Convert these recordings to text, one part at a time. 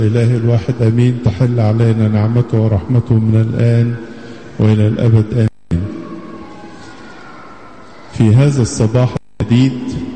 الإله الواحد أمين تحل علينا نعمته ورحمته من الآن وإلى الأبد آمين في هذا الصباح الجديد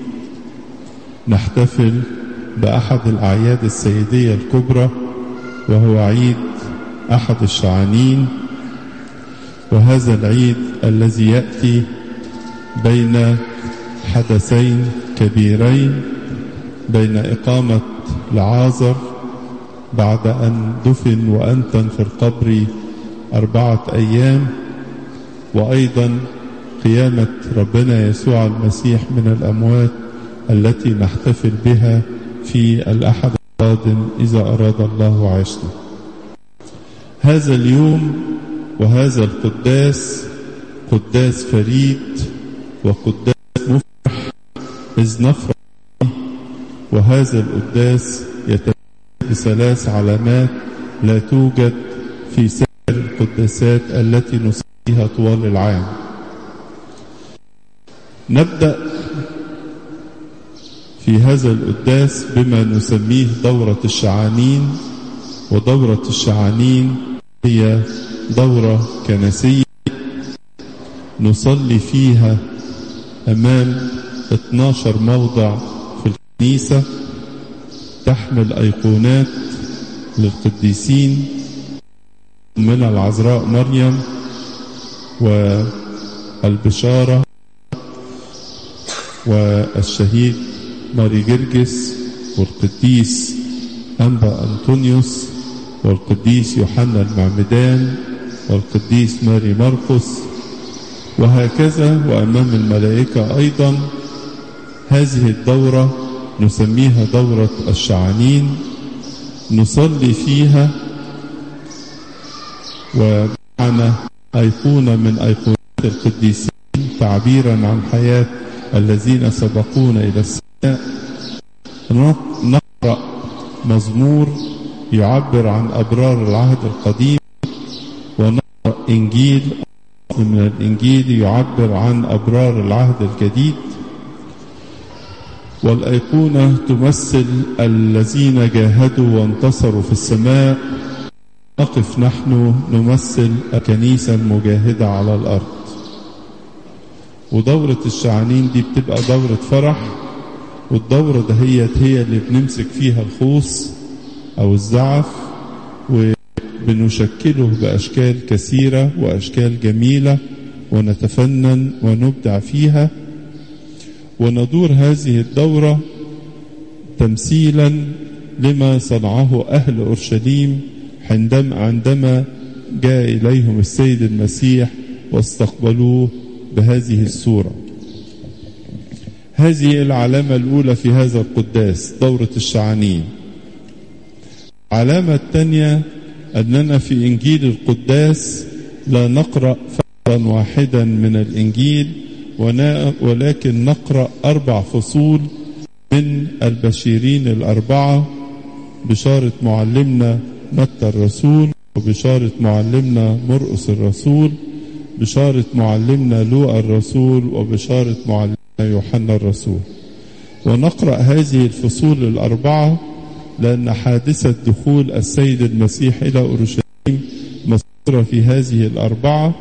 نحتفل بأحد الأعياد السيدية الكبرى وهو عيد أحد الشعانين وهذا العيد الذي يأتي بين حدثين كبيرين بين إقامة لعازر بعد أن دفن وأنتن في القبر أربعة أيام وأيضا قيامة ربنا يسوع المسيح من الأموات التي نحتفل بها في الأحد القادم إذا أراد الله وعشنا هذا اليوم وهذا القداس قداس فريد وقداس مفرح إذ نفرح وهذا القداس يتمثل بثلاث علامات لا توجد في سائر القداسات التي نصليها طوال العام نبدأ في هذا القداس بما نسميه دورة الشعانين ودورة الشعانين هي دورة كنسية نصلي فيها أمام 12 موضع في الكنيسة تحمل أيقونات للقديسين من العذراء مريم والبشارة والشهيد ماري جرجس والقديس أنبا أنطونيوس والقديس يوحنا المعمدان والقديس ماري مرقس وهكذا وأمام الملائكة أيضا هذه الدورة نسميها دورة الشعانين نصلي فيها ومعنا أيقونة من أيقونات القديسين تعبيرا عن حياة الذين سبقونا إلى السماء نقرأ مزمور يعبر عن أبرار العهد القديم ونقرأ إنجيل من الإنجيل يعبر عن أبرار العهد الجديد والأيقونة تمثل الذين جاهدوا وانتصروا في السماء نقف نحن نمثل الكنيسة المجاهدة على الأرض ودورة الشعانين دي بتبقى دورة فرح والدورة دهيت هي اللي بنمسك فيها الخوص أو الزعف وبنشكله بأشكال كثيرة وأشكال جميلة ونتفنن ونبدع فيها وندور هذه الدورة تمثيلا لما صنعه أهل أورشليم عندما عندما جاء إليهم السيد المسيح واستقبلوه بهذه الصورة هذه العلامة الأولى في هذا القداس دورة الشعانين العلامة الثانية أننا في إنجيل القداس لا نقرأ فصلا واحدا من الإنجيل ولكن نقرأ أربع فصول من البشيرين الأربعة بشارة معلمنا متى الرسول وبشارة معلمنا مرقس الرسول بشارة معلمنا لوقا الرسول وبشارة معلمنا يوحنا الرسول ونقرأ هذه الفصول الأربعة لأن حادثة دخول السيد المسيح إلى أورشليم مذكورة في هذه الأربعة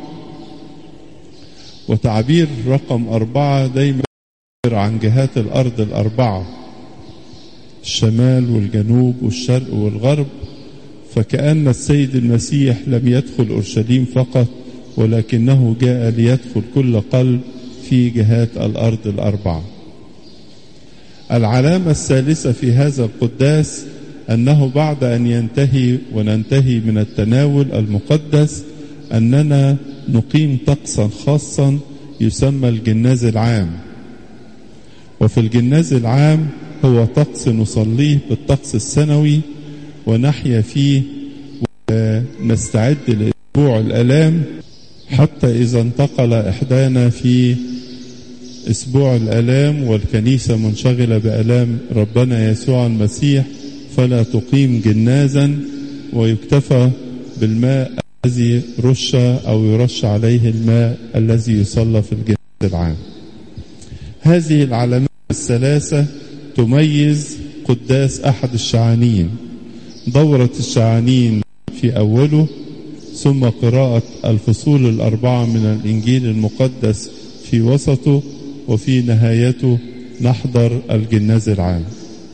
وتعبير رقم أربعة دايما عن جهات الأرض الأربعة الشمال والجنوب والشرق والغرب فكأن السيد المسيح لم يدخل أورشليم فقط ولكنه جاء ليدخل كل قلب في جهات الأرض الأربعة العلامة الثالثة في هذا القداس أنه بعد أن ينتهي وننتهي من التناول المقدس أننا نقيم طقسا خاصا يسمى الجناز العام وفي الجناز العام هو طقس نصليه بالطقس السنوي ونحيا فيه ونستعد لأسبوع الآلام حتى إذا انتقل إحدانا في أسبوع الآلام والكنيسة منشغلة بآلام ربنا يسوع المسيح فلا تقيم جنازا ويكتفى بالماء الذي رش أو يرش عليه الماء الذي يصلى في الجناز العام هذه العلامات الثلاثة تميز قداس أحد الشعانين دورة الشعانين في أوله ثم قراءة الفصول الأربعة من الإنجيل المقدس في وسطه وفي نهايته نحضر الجناز العام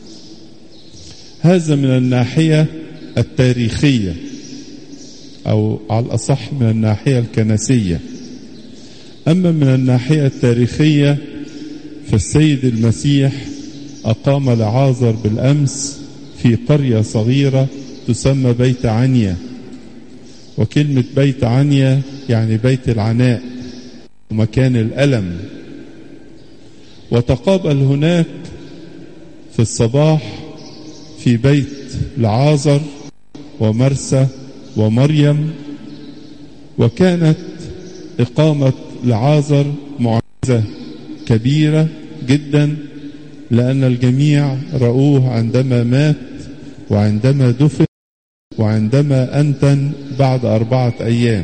هذا من الناحية التاريخية أو على الأصح من الناحية الكنسية أما من الناحية التاريخية فالسيد المسيح أقام لعازر بالأمس في قرية صغيرة تسمى بيت عنيا وكلمة بيت عنيا يعني بيت العناء ومكان الألم وتقابل هناك في الصباح في بيت لعازر ومرسى ومريم وكانت إقامة لعازر معجزة كبيرة جدا لأن الجميع رأوه عندما مات وعندما دفن وعندما أنتن بعد أربعة أيام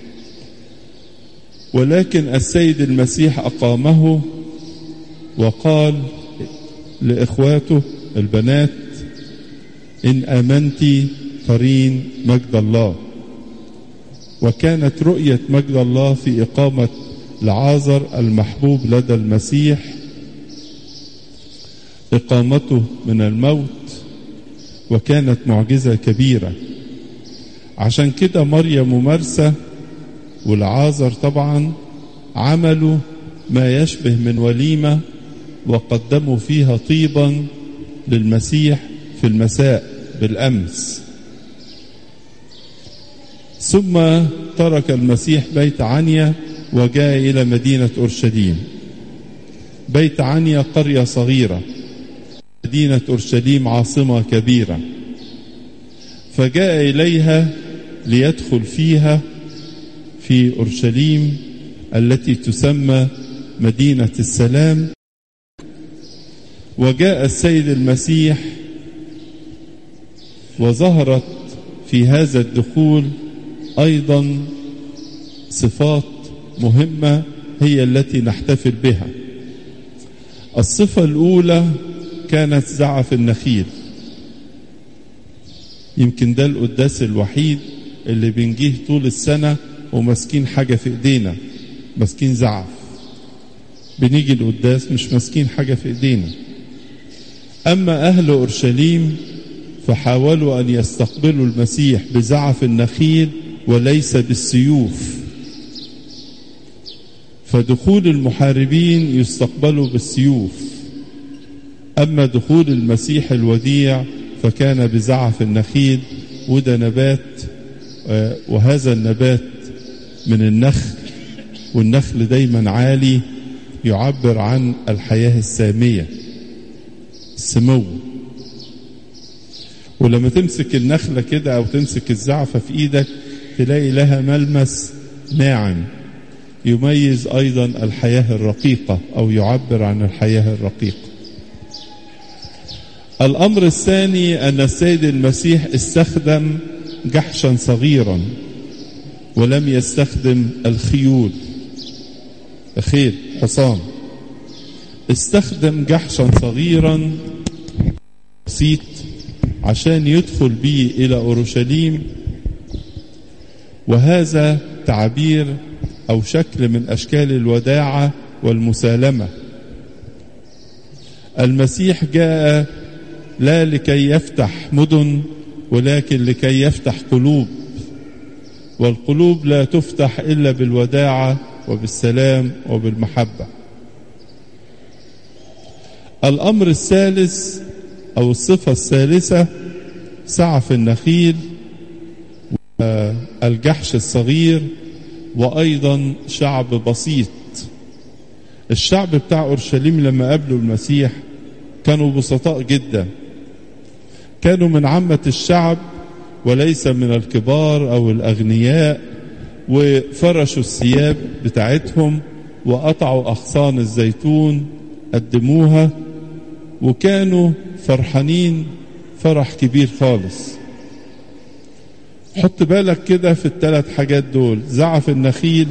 ولكن السيد المسيح أقامه وقال لإخواته البنات إن آمنت ترين مجد الله وكانت رؤية مجد الله في إقامة لعازر المحبوب لدى المسيح إقامته من الموت وكانت معجزة كبيرة عشان كده مريم ومرسى والعازر طبعا عملوا ما يشبه من وليمة وقدموا فيها طيبا للمسيح في المساء بالأمس ثم ترك المسيح بيت عنيا وجاء إلى مدينة أورشليم بيت عنيا قرية صغيرة مدينة أورشليم عاصمة كبيرة فجاء إليها ليدخل فيها في أورشليم التي تسمى مدينة السلام وجاء السيد المسيح وظهرت في هذا الدخول أيضا صفات مهمة هي التي نحتفل بها الصفة الأولى كانت زعف النخيل يمكن ده القداس الوحيد اللي بنجيه طول السنة وماسكين حاجة في ايدينا ماسكين زعف بنيجي القداس مش ماسكين حاجة في ايدينا أما أهل أورشليم فحاولوا أن يستقبلوا المسيح بزعف النخيل وليس بالسيوف فدخول المحاربين يستقبلوا بالسيوف أما دخول المسيح الوديع فكان بزعف النخيل وده نبات وهذا النبات من النخل والنخل دايما عالي يعبر عن الحياة السامية السمو ولما تمسك النخلة كده أو تمسك الزعفة في إيدك تلاقي لها ملمس ناعم يميز أيضا الحياة الرقيقة أو يعبر عن الحياة الرقيقة الأمر الثاني أن السيد المسيح استخدم جحشا صغيرا ولم يستخدم الخيول خيل حصان استخدم جحشا صغيرا بسيط عشان يدخل به إلى أورشليم وهذا تعبير أو شكل من أشكال الوداعة والمسالمة المسيح جاء لا لكي يفتح مدن ولكن لكي يفتح قلوب والقلوب لا تفتح إلا بالوداعة وبالسلام وبالمحبة الأمر الثالث أو الصفة الثالثة سعف النخيل والجحش الصغير وأيضا شعب بسيط الشعب بتاع أورشليم لما قابلوا المسيح كانوا بسطاء جدا كانوا من عامة الشعب وليس من الكبار أو الأغنياء وفرشوا الثياب بتاعتهم وقطعوا أغصان الزيتون قدموها وكانوا فرحانين فرح كبير خالص حط بالك كده في الثلاث حاجات دول زعف النخيل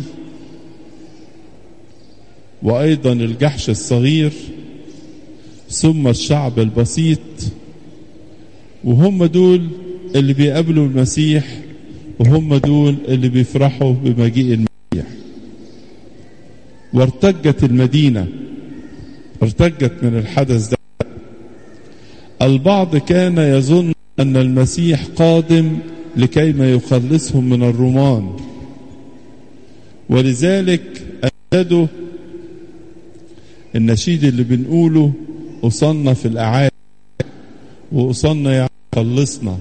وأيضا الجحش الصغير ثم الشعب البسيط وهم دول اللي بيقابلوا المسيح وهم دول اللي بيفرحوا بمجيء المسيح وارتجت المدينة ارتجت من الحدث ده البعض كان يظن أن المسيح قادم لكي ما يخلصهم من الرومان ولذلك أنشدوا النشيد اللي بنقوله أصلنا في الأعالي وأصلنا يعني خلصنا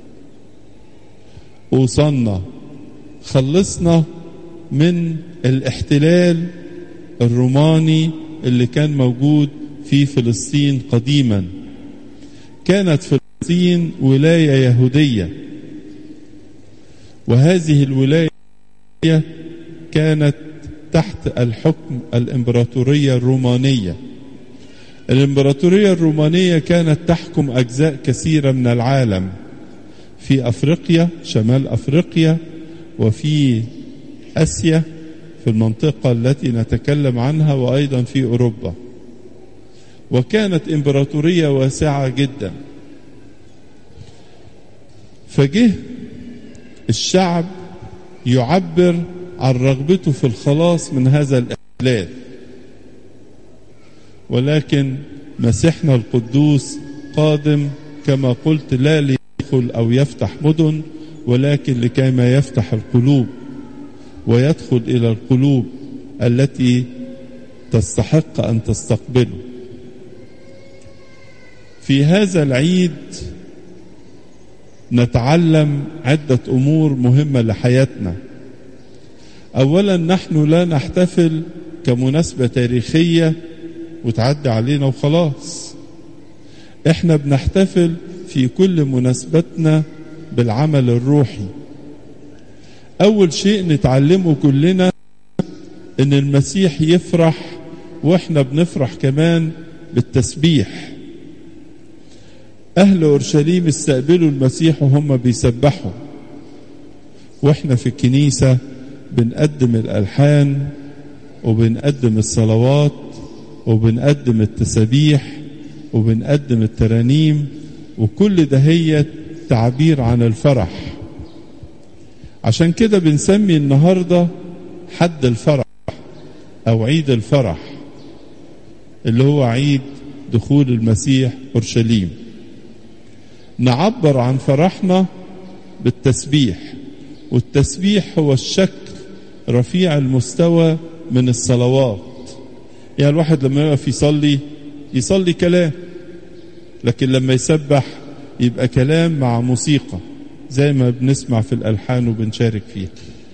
أوصلنا خلصنا من الاحتلال الروماني اللي كان موجود في فلسطين قديما كانت فلسطين ولاية يهودية وهذه الولاية كانت تحت الحكم الإمبراطورية الرومانية الإمبراطورية الرومانية كانت تحكم أجزاء كثيرة من العالم في أفريقيا شمال أفريقيا وفي آسيا في المنطقة التي نتكلم عنها وأيضا في أوروبا وكانت إمبراطورية واسعة جدا فجه الشعب يعبر عن رغبته في الخلاص من هذا الاحتلال ولكن مسيحنا القدوس قادم كما قلت لا ليدخل أو يفتح مدن ولكن لكي ما يفتح القلوب ويدخل إلى القلوب التي تستحق أن تستقبله في هذا العيد نتعلم عدة أمور مهمة لحياتنا أولا نحن لا نحتفل كمناسبة تاريخية وتعدي علينا وخلاص احنا بنحتفل في كل مناسبتنا بالعمل الروحي أول شيء نتعلمه كلنا إن المسيح يفرح وإحنا بنفرح كمان بالتسبيح أهل أورشليم استقبلوا المسيح وهم بيسبحوا وإحنا في الكنيسة بنقدم الألحان وبنقدم الصلوات وبنقدم التسابيح وبنقدم الترانيم وكل ده هي تعبير عن الفرح عشان كده بنسمي النهارده حد الفرح او عيد الفرح اللي هو عيد دخول المسيح اورشليم نعبر عن فرحنا بالتسبيح والتسبيح هو الشكل رفيع المستوى من الصلوات يعني الواحد لما يقف يصلي يصلي كلام لكن لما يسبح يبقى كلام مع موسيقى زي ما بنسمع في الألحان وبنشارك فيها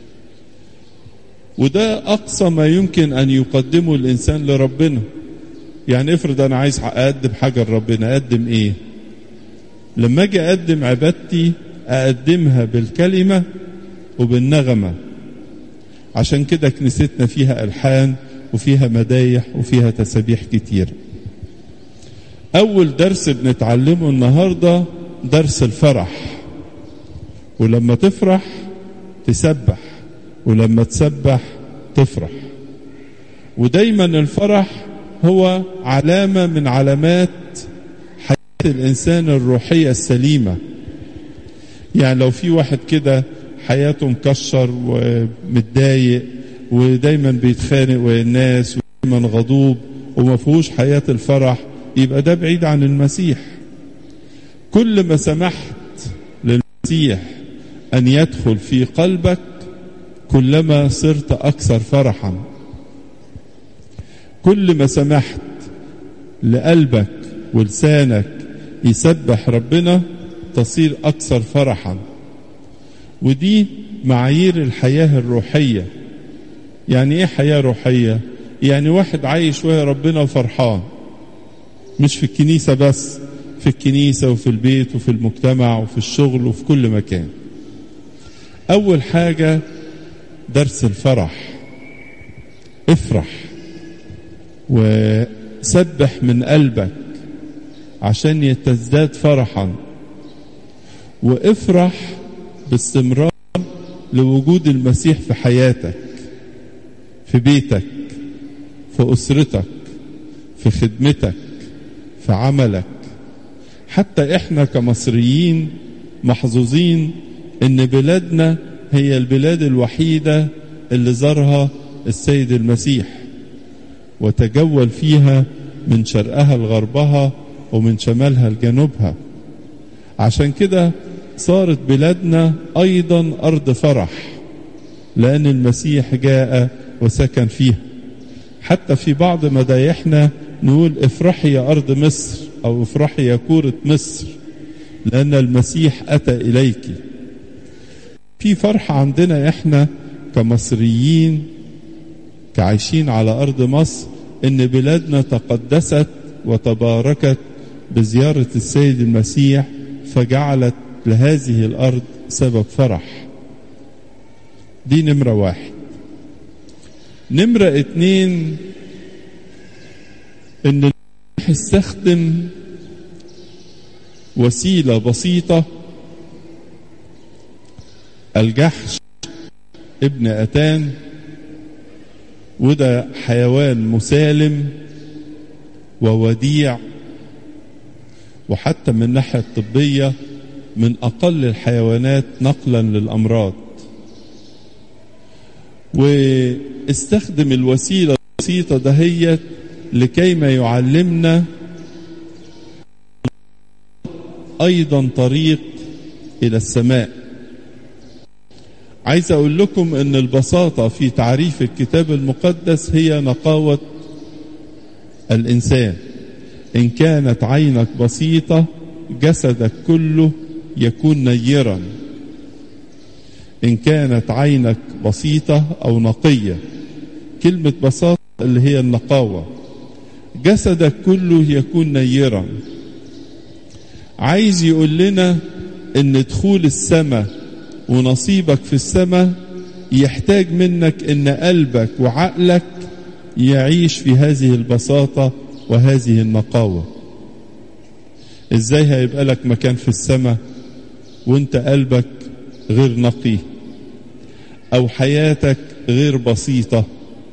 وده أقصى ما يمكن أن يقدمه الإنسان لربنا يعني افرض أنا عايز أقدم حاجة لربنا أقدم إيه لما أجي أقدم عبادتي أقدمها بالكلمة وبالنغمة عشان كده كنيستنا فيها ألحان وفيها مدايح وفيها تسابيح كتير أول درس بنتعلمه النهاردة درس الفرح ولما تفرح تسبح ولما تسبح تفرح ودايما الفرح هو علامة من علامات حياة الإنسان الروحية السليمة يعني لو في واحد كده حياته مكشر ومتضايق ودايما بيتخانق ويا الناس ودايما غضوب وما فيهوش حياة الفرح يبقى ده بعيد عن المسيح كل ما سمحت للمسيح أن يدخل في قلبك كلما صرت أكثر فرحا كل ما سمحت لقلبك ولسانك يسبح ربنا تصير أكثر فرحا ودي معايير الحياة الروحية يعني ايه حياة روحية يعني واحد عايش ويا ربنا وفرحان مش في الكنيسة بس في الكنيسة وفي البيت وفي المجتمع وفي الشغل وفي كل مكان أول حاجة درس الفرح افرح وسبح من قلبك عشان تزداد فرحا وافرح باستمرار لوجود المسيح في حياتك في بيتك في أسرتك في خدمتك في عملك حتى احنا كمصريين محظوظين ان بلادنا هي البلاد الوحيدة اللي زارها السيد المسيح وتجول فيها من شرقها لغربها ومن شمالها لجنوبها عشان كده صارت بلادنا ايضا ارض فرح لان المسيح جاء وسكن فيها حتى في بعض مدايحنا نقول افرحي يا ارض مصر او افرحي يا كورة مصر لان المسيح اتى اليك في فرحة عندنا احنا كمصريين كعايشين على ارض مصر ان بلادنا تقدست وتباركت بزيارة السيد المسيح فجعلت لهذه الارض سبب فرح دي نمرة واحد نمرة اتنين ان المسيح استخدم وسيلة بسيطة الجحش ابن أتان وده حيوان مسالم ووديع وحتى من الناحية الطبية من أقل الحيوانات نقلا للأمراض واستخدم الوسيلة البسيطة دهيت لكي ما يعلمنا أيضا طريق إلى السماء عايز أقول لكم أن البساطة في تعريف الكتاب المقدس هي نقاوة الإنسان إن كانت عينك بسيطة جسدك كله يكون نيرا إن كانت عينك بسيطة أو نقية كلمة بساطة اللي هي النقاوة جسدك كله يكون نيرا عايز يقول لنا ان دخول السماء ونصيبك في السماء يحتاج منك ان قلبك وعقلك يعيش في هذه البساطة وهذه النقاوة ازاي هيبقى لك مكان في السماء وانت قلبك غير نقي او حياتك غير بسيطة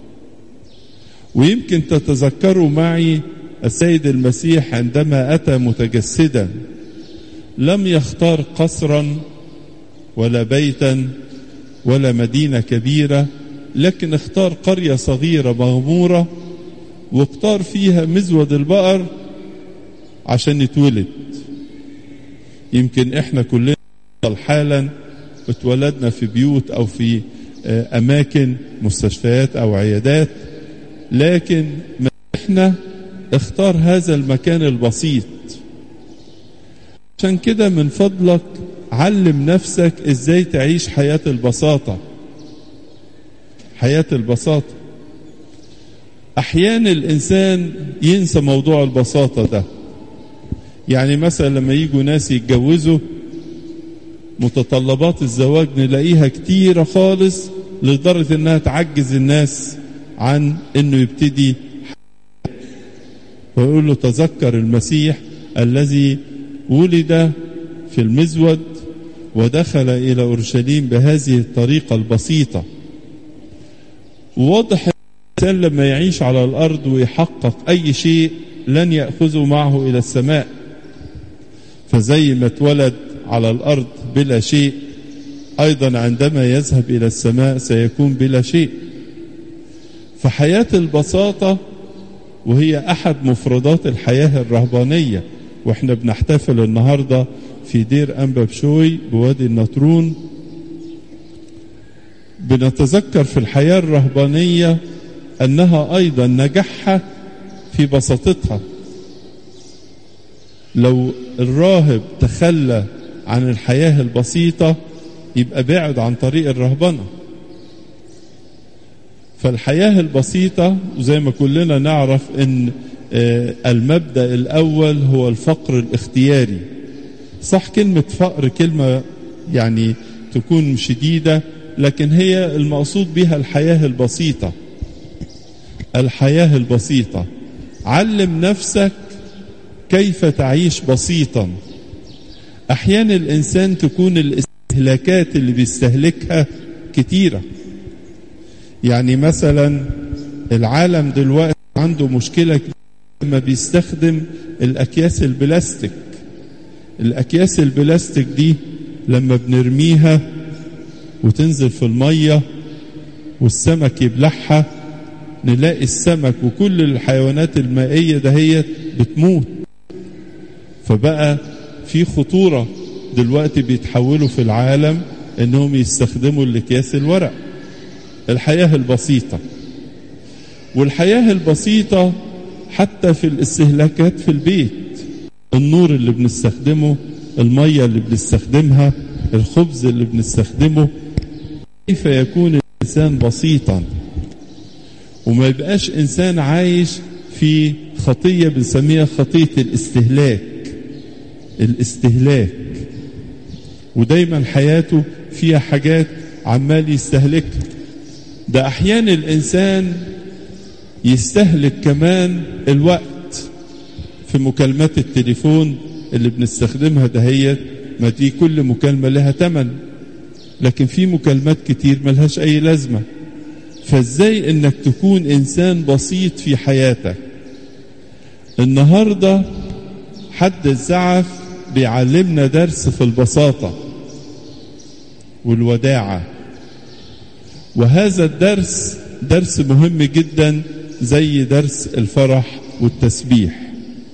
ويمكن تتذكروا معي السيد المسيح عندما اتى متجسدا لم يختار قصرا ولا بيتا ولا مدينه كبيره لكن اختار قريه صغيره مغموره واختار فيها مزود البقر عشان يتولد يمكن احنا كلنا حالا اتولدنا في بيوت او في اماكن مستشفيات او عيادات لكن احنا اختار هذا المكان البسيط عشان كده من فضلك علم نفسك ازاي تعيش حياة البساطة حياة البساطة احيانا الانسان ينسى موضوع البساطة ده يعني مثلا لما يجوا ناس يتجوزوا متطلبات الزواج نلاقيها كتيرة خالص لدرجة انها تعجز الناس عن انه يبتدي ويقول له تذكر المسيح الذي ولد في المزود ودخل إلى أورشليم بهذه الطريقة البسيطة واضح الإنسان لما يعيش على الأرض ويحقق أي شيء لن يأخذه معه إلى السماء فزي ما اتولد على الأرض بلا شيء أيضا عندما يذهب إلى السماء سيكون بلا شيء فحياة البساطة وهي أحد مفردات الحياة الرهبانية واحنا بنحتفل النهاردة في دير أنبا بشوي بوادي النطرون بنتذكر في الحياة الرهبانية أنها أيضا نجحها في بساطتها لو الراهب تخلى عن الحياة البسيطة يبقى بعد عن طريق الرهبنة فالحياة البسيطة زي ما كلنا نعرف ان المبدأ الأول هو الفقر الاختياري صح كلمة فقر كلمة يعني تكون شديدة لكن هي المقصود بها الحياة البسيطة الحياة البسيطة علم نفسك كيف تعيش بسيطا أحيانا الإنسان تكون الاستهلاكات اللي بيستهلكها كتيرة يعني مثلا العالم دلوقتي عنده مشكلة لما بيستخدم الأكياس البلاستيك الأكياس البلاستيك دي لما بنرميها وتنزل في المية والسمك يبلعها نلاقي السمك وكل الحيوانات المائية دهيت بتموت فبقى في خطورة دلوقتي بيتحولوا في العالم انهم يستخدموا الاكياس الورق الحياة البسيطة والحياة البسيطة حتى في الاستهلاكات في البيت النور اللي بنستخدمه المية اللي بنستخدمها الخبز اللي بنستخدمه كيف يكون الإنسان بسيطا وما يبقاش إنسان عايش في خطية بنسميها خطية الاستهلاك الاستهلاك ودايما حياته فيها حاجات عمال يستهلكها ده أحيانا الإنسان يستهلك كمان الوقت في مكالمات التليفون اللي بنستخدمها دهيت ما دي كل مكالمة لها تمن لكن في مكالمات كتير ملهاش أي لازمة فازاي انك تكون انسان بسيط في حياتك النهاردة حد الزعف بيعلمنا درس في البساطة والوداعة وهذا الدرس درس مهم جدا زي درس الفرح والتسبيح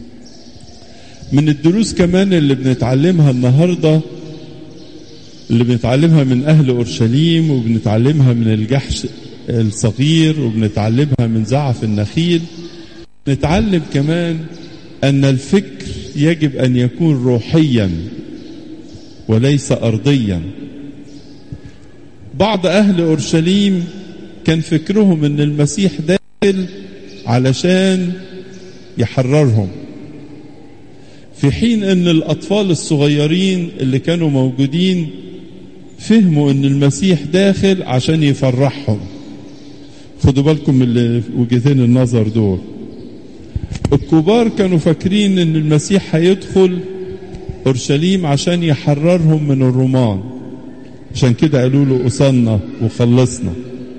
من الدروس كمان اللي بنتعلمها النهاردة اللي بنتعلمها من أهل أورشليم وبنتعلمها من الجحش الصغير وبنتعلمها من زعف النخيل نتعلم كمان أن الفكر يجب أن يكون روحيا وليس أرضيا بعض أهل أورشليم كان فكرهم أن المسيح داخل علشان يحررهم في حين أن الأطفال الصغيرين اللي كانوا موجودين فهموا أن المسيح داخل عشان يفرحهم خدوا بالكم من وجهتين النظر دول الكبار كانوا فاكرين ان المسيح هيدخل اورشليم عشان يحررهم من الرومان عشان كده قالوا له اصلنا وخلصنا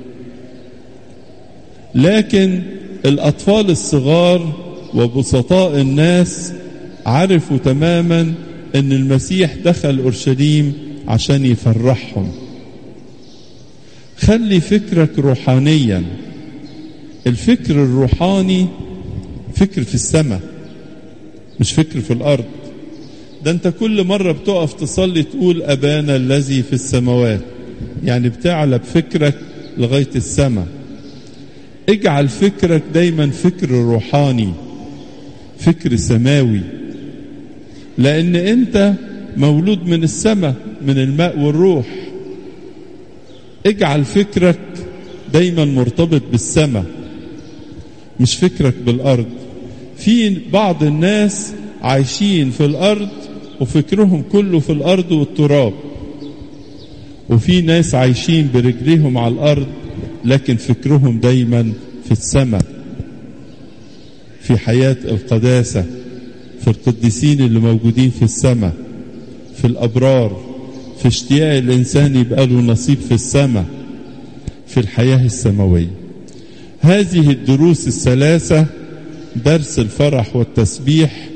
لكن الاطفال الصغار وبسطاء الناس عرفوا تماما ان المسيح دخل اورشليم عشان يفرحهم خلي فكرك روحانيا الفكر الروحاني فكر في السماء مش فكر في الارض ده انت كل مرة بتقف تصلي تقول ابانا الذي في السماوات يعني بتعلى بفكرك لغاية السماء اجعل فكرك دايما فكر روحاني فكر سماوي لان انت مولود من السماء من الماء والروح اجعل فكرك دايما مرتبط بالسماء مش فكرك بالارض في بعض الناس عايشين في الارض وفكرهم كله في الارض والتراب وفي ناس عايشين برجليهم على الارض لكن فكرهم دايما في السماء في حياة القداسة في القديسين اللي موجودين في السماء في الأبرار في اشتياق الإنسان يبقى له نصيب في السماء في الحياة السماوية هذه الدروس الثلاثة درس الفرح والتسبيح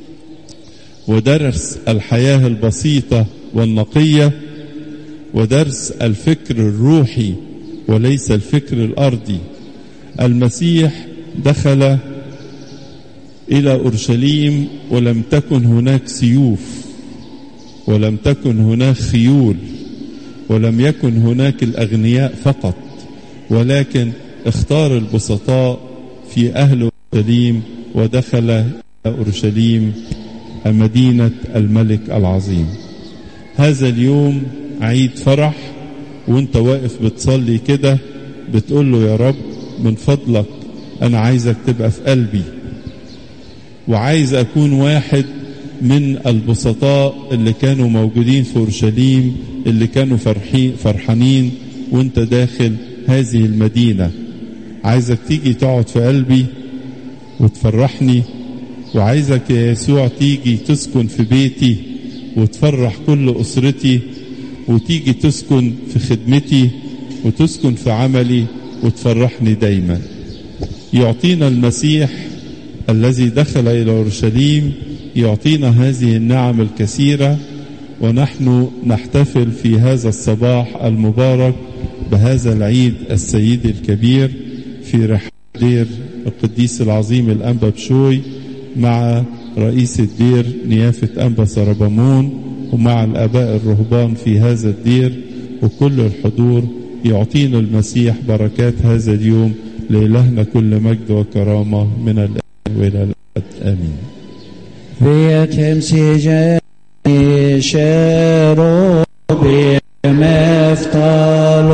ودرس الحياة البسيطة والنقية ودرس الفكر الروحي وليس الفكر الأرضي المسيح دخل إلى أورشليم ولم تكن هناك سيوف ولم تكن هناك خيول ولم يكن هناك الأغنياء فقط ولكن اختار البسطاء في أهل أورشليم ودخل إلى أورشليم مدينة الملك العظيم هذا اليوم عيد فرح وانت واقف بتصلي كده بتقول له يا رب من فضلك انا عايزك تبقى في قلبي وعايز اكون واحد من البسطاء اللي كانوا موجودين في اورشليم اللي كانوا فرحين فرحانين وانت داخل هذه المدينه عايزك تيجي تقعد في قلبي وتفرحني وعايزك يا يسوع تيجي تسكن في بيتي وتفرح كل اسرتي وتيجي تسكن في خدمتي وتسكن في عملي وتفرحني دايما يعطينا المسيح الذي دخل الى اورشليم يعطينا هذه النعم الكثيره ونحن نحتفل في هذا الصباح المبارك بهذا العيد السيد الكبير في رحاب دير القديس العظيم الأنبا بشوي مع رئيس الدير نيافة أنبا سربمون ومع الآباء الرهبان في هذا الدير وكل الحضور يعطينا المسيح بركات هذا اليوم لإلهنا كل مجد وكرامة من الآن وإلى الأبد آمين بيتم سجاني شروب مفتر